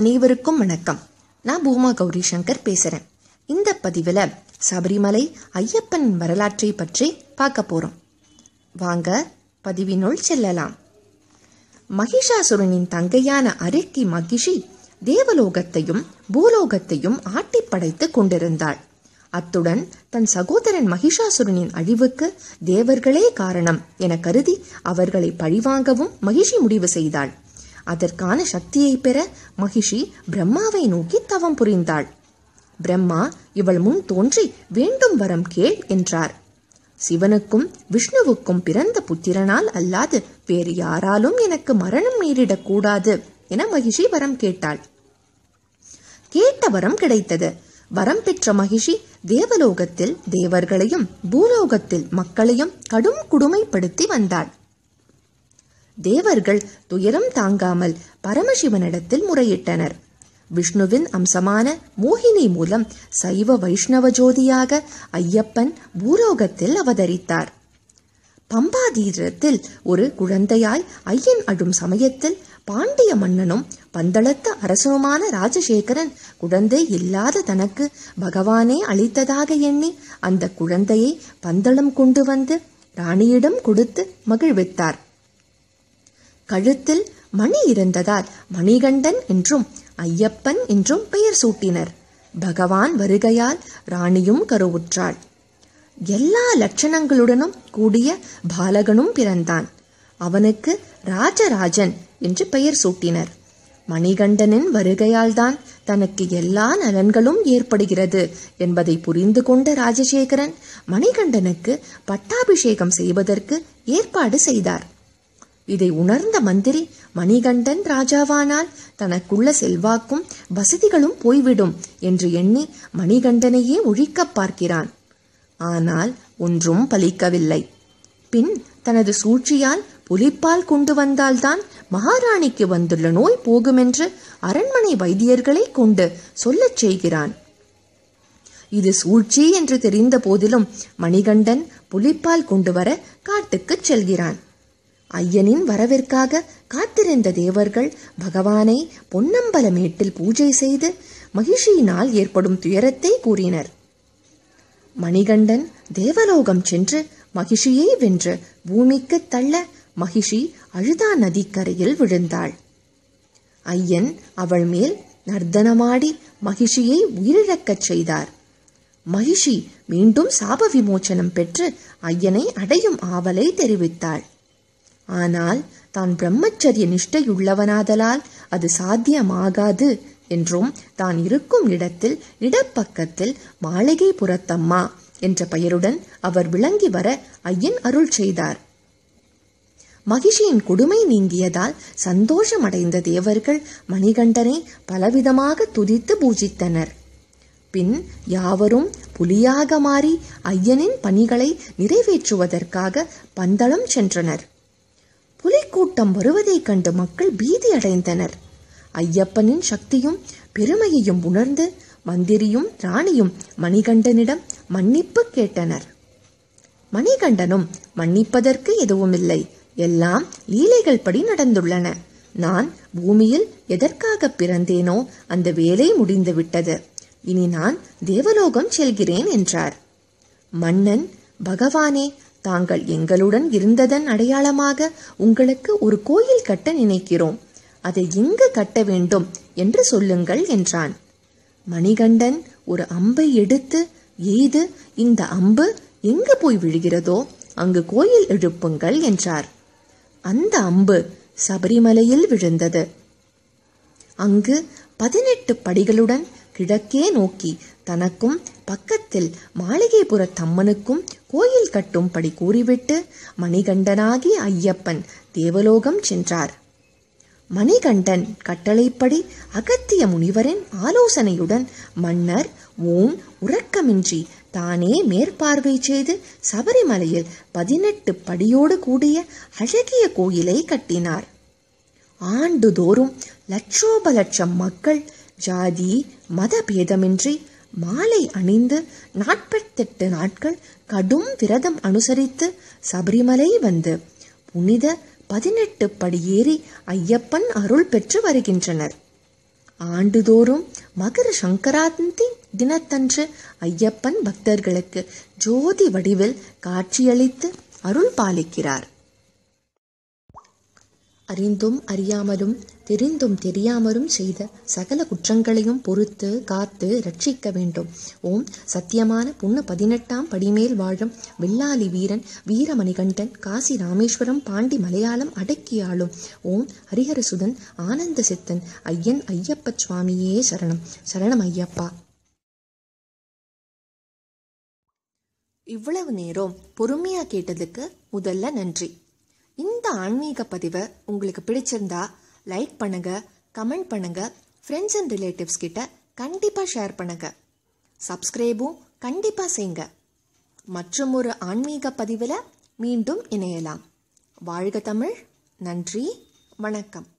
அனைவருக்கும் வணக்கம் நான் பூமா கௌரி சங்கர் பேசுறேன் இந்த பதிவில் சபரிமலை ஐயப்பன் வரலாற்றை பற்றி பார்க்க போறோம் வாங்க பதிவினுள் செல்லலாம் மகிஷாசுரனின் தங்கையான அரிக்கி மகிஷி தேவலோகத்தையும் பூலோகத்தையும் ஆட்டிப்படைத்து கொண்டிருந்தாள் அத்துடன் தன் சகோதரன் மகிஷாசுரனின் அழிவுக்கு தேவர்களே காரணம் என கருதி அவர்களை பழிவாங்கவும் மகிஷி முடிவு செய்தாள் அதற்கான சக்தியை பெற மகிஷி பிரம்மாவை நோக்கி தவம் புரிந்தாள் பிரம்மா இவள் முன் தோன்றி வேண்டும் வரம் கேள் என்றார் சிவனுக்கும் விஷ்ணுவுக்கும் பிறந்த புத்திரனால் அல்லாது வேறு யாராலும் எனக்கு மரணம் நேரிடக் கூடாது என மகிஷி வரம் கேட்டாள் கேட்ட வரம் கிடைத்தது வரம் பெற்ற மகிஷி தேவலோகத்தில் தேவர்களையும் பூலோகத்தில் மக்களையும் கடும் கொடுமைப்படுத்தி வந்தாள் தேவர்கள் துயரம் தாங்காமல் பரமசிவனிடத்தில் முறையிட்டனர் விஷ்ணுவின் அம்சமான மோகினி மூலம் சைவ வைஷ்ணவ ஜோதியாக ஐயப்பன் பூலோகத்தில் அவதரித்தார் பம்பாதீரத்தில் ஒரு குழந்தையாய் ஐயன் அழும் சமயத்தில் பாண்டிய மன்னனும் பந்தளத்து அரசனுமான ராஜசேகரன் குழந்தை இல்லாத தனக்கு பகவானே அளித்ததாக எண்ணி அந்த குழந்தையை பந்தளம் கொண்டு வந்து ராணியிடம் கொடுத்து மகிழ்வித்தார் கழுத்தில் மணி இருந்ததால் மணிகண்டன் என்றும் ஐயப்பன் என்றும் பெயர் சூட்டினர் பகவான் வருகையால் ராணியும் கருவுற்றாள் எல்லா லட்சணங்களுடனும் கூடிய பாலகனும் பிறந்தான் அவனுக்கு ராஜராஜன் என்று பெயர் சூட்டினர் மணிகண்டனின் வருகையால்தான் தனக்கு எல்லா நலன்களும் ஏற்படுகிறது என்பதை புரிந்து கொண்ட ராஜசேகரன் மணிகண்டனுக்கு பட்டாபிஷேகம் செய்வதற்கு ஏற்பாடு செய்தார் இதை உணர்ந்த மந்திரி மணிகண்டன் ராஜாவானால் தனக்குள்ள செல்வாக்கும் வசதிகளும் போய்விடும் என்று எண்ணி மணிகண்டனையே ஒழிக்கப் பார்க்கிறான் ஆனால் ஒன்றும் பலிக்கவில்லை பின் தனது சூழ்ச்சியால் புலிப்பால் கொண்டு வந்தால்தான் மகாராணிக்கு வந்துள்ள நோய் போகுமென்று அரண்மனை வைத்தியர்களை கொண்டு சொல்லச் செய்கிறான் இது சூழ்ச்சி என்று தெரிந்த போதிலும் மணிகண்டன் புலிப்பால் கொண்டு வர காட்டுக்குச் செல்கிறான் ஐயனின் வரவிற்காக காத்திருந்த தேவர்கள் பகவானை பொன்னம்பலமேட்டில் பூஜை செய்து மகிழ்ச்சியினால் ஏற்படும் துயரத்தை கூறினர் மணிகண்டன் தேவலோகம் சென்று மகிஷியை வென்று பூமிக்கு தள்ள மகிஷி அழுதா நதிக்கரையில் விழுந்தாள் ஐயன் அவள் மேல் நர்த்தனமாடி மகிஷியை உயிரிழக்கச் செய்தார் மகிஷி மீண்டும் சாப விமோச்சனம் பெற்று ஐயனை அடையும் ஆவலை தெரிவித்தாள் ஆனால் தான் பிரம்மச்சரிய நிஷ்டையுள்ளவனாதலால் அது சாத்தியமாகாது என்றும் தான் இருக்கும் இடத்தில் இடப்பக்கத்தில் மாளிகை புறத்தம்மா என்ற பெயருடன் அவர் விளங்கி வர ஐயன் அருள் செய்தார் மகிஷியின் கொடுமை நீங்கியதால் சந்தோஷமடைந்த தேவர்கள் மணிகண்டனை பலவிதமாக துதித்து பூஜித்தனர் பின் யாவரும் புலியாக மாறி ஐயனின் பணிகளை நிறைவேற்றுவதற்காக பந்தளம் சென்றனர் புலிக்கூட்டம் வருவதைக் கண்டு மக்கள் பீதி அடைந்தனர் ஐயப்பனின் சக்தியும் பெருமையையும் உணர்ந்து மந்திரியும் ராணியும் மணிகண்டனிடம் மன்னிப்பு கேட்டனர் மணிகண்டனும் மன்னிப்பதற்கு எதுவுமில்லை எல்லாம் லீலைகள் படி நடந்துள்ளன நான் பூமியில் எதற்காக பிறந்தேனோ அந்த வேலை முடிந்து விட்டது இனி நான் தேவலோகம் செல்கிறேன் என்றார் மன்னன் பகவானே தாங்கள் எங்களுடன் இருந்ததன் அடையாளமாக உங்களுக்கு ஒரு கோயில் கட்ட நினைக்கிறோம் அதை எங்கு கட்ட வேண்டும் என்று சொல்லுங்கள் என்றான் மணிகண்டன் ஒரு அம்பை எடுத்து எய்து இந்த அம்பு எங்கு போய் விழுகிறதோ அங்கு கோயில் எழுப்புங்கள் என்றார் அந்த அம்பு சபரிமலையில் விழுந்தது அங்கு பதினெட்டு படிகளுடன் கிழக்கே நோக்கி தனக்கும் பக்கத்தில் மாளிகைபுர தம்மனுக்கும் கோயில் கட்டும்படி கூறிவிட்டு மணிகண்டனாகி ஐயப்பன் தேவலோகம் சென்றார் மணிகண்டன் கட்டளைப்படி அகத்திய முனிவரின் ஆலோசனையுடன் மன்னர் ஊன் உறக்கமின்றி தானே மேற்பார்வை செய்து சபரிமலையில் பதினெட்டு படியோடு கூடிய அழகிய கோயிலை கட்டினார் ஆண்டுதோறும் லட்சோப லட்சம் மக்கள் ஜாதி மத பேதமின்றி மாலை அணிந்து நாற்பத்தெட்டு நாட்கள் கடும் விரதம் அனுசரித்து சபரிமலை வந்து புனித பதினெட்டு படியேறி ஐயப்பன் அருள் பெற்று வருகின்றனர் ஆண்டுதோறும் மகர சங்கராந்தி தினத்தன்று ஐயப்பன் பக்தர்களுக்கு ஜோதி வடிவில் காட்சியளித்து அருள் பாலிக்கிறார் அறிந்தும் அறியாமலும் தெரிந்தும் தெரியாமலும் செய்த சகல குற்றங்களையும் பொறுத்து காத்து ரட்சிக்க வேண்டும் ஓம் சத்தியமான புண்ணு பதினெட்டாம் படிமேல் வாழும் வில்லாலி வீரன் வீரமணிகண்டன் காசி ராமேஸ்வரம் பாண்டி மலையாளம் அடக்கியாளும் ஓம் ஹரிஹரசுதன் ஆனந்த சித்தன் ஐயன் ஐயப்ப சுவாமியே சரணம் சரணம் ஐயப்பா இவ்வளவு நேரம் பொறுமையா கேட்டதுக்கு முதல்ல நன்றி இந்த ஆன்மீக பதிவை உங்களுக்கு பிடிச்சிருந்தா லைக் பண்ணுங்க கமெண்ட் பண்ணுங்க ஃப்ரெண்ட்ஸ் அண்ட் ரிலேட்டிவ்ஸ் கிட்ட கண்டிப்பாக ஷேர் பண்ணுங்க சப்ஸ்கிரைபும் கண்டிப்பாக செய்யுங்க மற்றும் ஒரு ஆன்மீக பதிவில் மீண்டும் இணையலாம் வாழ்க தமிழ் நன்றி வணக்கம்